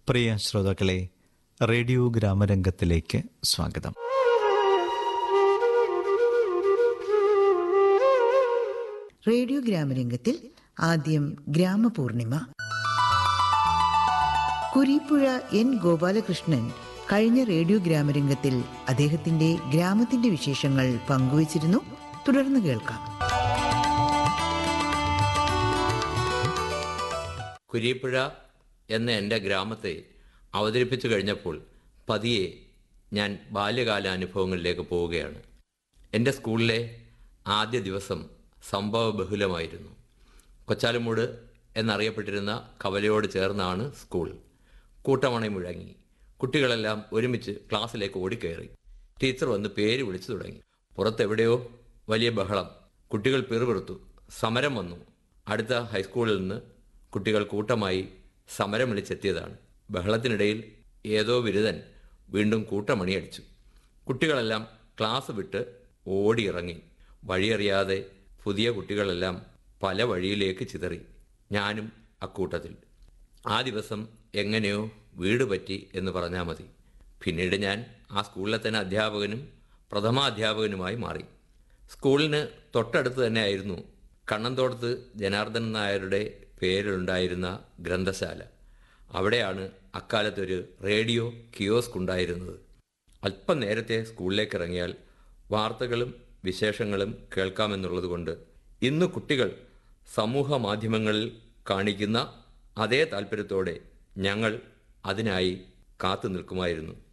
പ്രിയ ശ്രോതാക്കളെ റേഡിയോ ഗ്രാമരംഗത്തിലേക്ക് സ്വാഗതം റേഡിയോ ഗ്രാമരംഗത്തിൽ ആദ്യം ഗ്രാമപൂർണിമ കുരീപ്പുഴ എൻ ഗോപാലകൃഷ്ണൻ കഴിഞ്ഞ റേഡിയോ ഗ്രാമരംഗത്തിൽ അദ്ദേഹത്തിന്റെ ഗ്രാമത്തിന്റെ വിശേഷങ്ങൾ പങ്കുവച്ചിരുന്നു തുടർന്ന് കേൾക്കാം കുരീപ്പുഴ എന്ന എൻ്റെ ഗ്രാമത്തെ അവതരിപ്പിച്ചു കഴിഞ്ഞപ്പോൾ പതിയെ ഞാൻ ബാല്യകാല അനുഭവങ്ങളിലേക്ക് പോവുകയാണ് എൻ്റെ സ്കൂളിലെ ആദ്യ ദിവസം സംഭവ ബഹുലമായിരുന്നു കൊച്ചാലുമൂട് എന്നറിയപ്പെട്ടിരുന്ന കവലയോട് ചേർന്നാണ് സ്കൂൾ കൂട്ടമണി മുഴങ്ങി കുട്ടികളെല്ലാം ഒരുമിച്ച് ക്ലാസ്സിലേക്ക് ഓടിക്കയറി ടീച്ചർ വന്ന് പേര് വിളിച്ചു തുടങ്ങി പുറത്തെവിടെയോ വലിയ ബഹളം കുട്ടികൾ പിറുപിറുത്തു സമരം വന്നു അടുത്ത ഹൈസ്കൂളിൽ നിന്ന് കുട്ടികൾ കൂട്ടമായി സമരം വിളിച്ചെത്തിയതാണ് ബഹളത്തിനിടയിൽ ഏതോ ബിരുദൻ വീണ്ടും കൂട്ടമണിയടിച്ചു കുട്ടികളെല്ലാം ക്ലാസ് വിട്ട് ഓടിയിറങ്ങി വഴിയറിയാതെ പുതിയ കുട്ടികളെല്ലാം പല വഴിയിലേക്ക് ചിതറി ഞാനും അക്കൂട്ടത്തിൽ ആ ദിവസം എങ്ങനെയോ വീട് പറ്റി എന്ന് പറഞ്ഞാൽ മതി പിന്നീട് ഞാൻ ആ സ്കൂളിലെ തന്നെ അധ്യാപകനും പ്രഥമാധ്യാപകനുമായി മാറി സ്കൂളിന് തൊട്ടടുത്ത് തന്നെയായിരുന്നു കണ്ണന്തോടത്ത് ജനാർദ്ദൻ നായരുടെ പേരിലുണ്ടായിരുന്ന ഗ്രന്ഥശാല അവിടെയാണ് അക്കാലത്തൊരു റേഡിയോ കിയോസ്ക് ഉണ്ടായിരുന്നത് അല്പം നേരത്തെ സ്കൂളിലേക്ക് ഇറങ്ങിയാൽ വാർത്തകളും വിശേഷങ്ങളും കേൾക്കാമെന്നുള്ളതുകൊണ്ട് ഇന്ന് കുട്ടികൾ സമൂഹ മാധ്യമങ്ങളിൽ കാണിക്കുന്ന അതേ താല്പര്യത്തോടെ ഞങ്ങൾ അതിനായി കാത്തു നിൽക്കുമായിരുന്നു